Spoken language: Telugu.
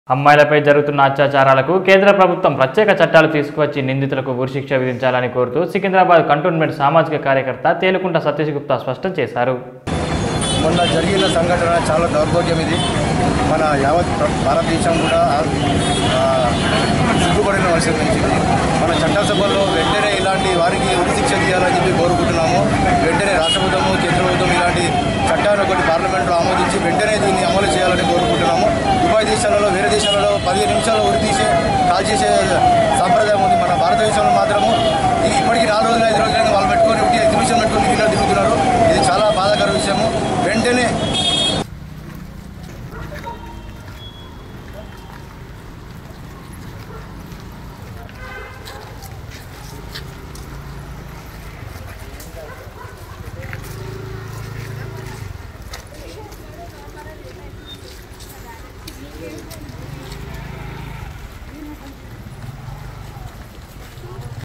అమ్మాయిలపై జరుగుతున్న అత్యాచారాలకు కేంద్ర ప్రభుత్వం ప్రత్యేక చట్టాలు తీసుకువచ్చి నిందితులకు ఉరిశిక్ష విధించాలని కోరుతూ సికింద్రాబాద్ కంటోన్మెంట్ సామాజిక కార్యకర్త తేలుకుంట సతీష్ గుప్తా స్పష్టం చేశారు మొన్న జరిగిన సంఘటన చాలా దౌర్భాగ్యం ఇది మన యావత్ ప్ర- భారతదేశం కూడా ఆ, సిగ్గుపడిన విషయం నుంచి మన చట్టసభల్లో వెంటనే ఇలాంటి వారికి ఉరిశిక్ష తీయాలని చెప్పి కోరుకుంటున్నాము వెంటనే రాష్ట్ర ప్రభుత్వము కేంద్ర ప్రభుత్వం ఇలాంటి చట్టాన్ని ఒకటి పార్లమెంట్లో ఆమోదించి వెంటనే దీన్ని అమలు చేయాలని కోరుకుంటున్నాము దుబాయ్ దేశాలలో వేరే దేశాలలో పదిహేను నిమిషాలు ఉరి తీసే కాల్ చేసే సాంప్రదాయం ఉంది మన భారతదేశంలో మాత్రము ఈ- ఇప్పటికీ నాలుగు రోజులు ఐదు రోజులైనా వాళ్ళు పెట్టుకొని ఒకటి ఎగ్జిబిషన్ పెట్టుకొని కింద తిరుగుతున్నారు ఇది చాలా బాధాకర విషయము వెంటనే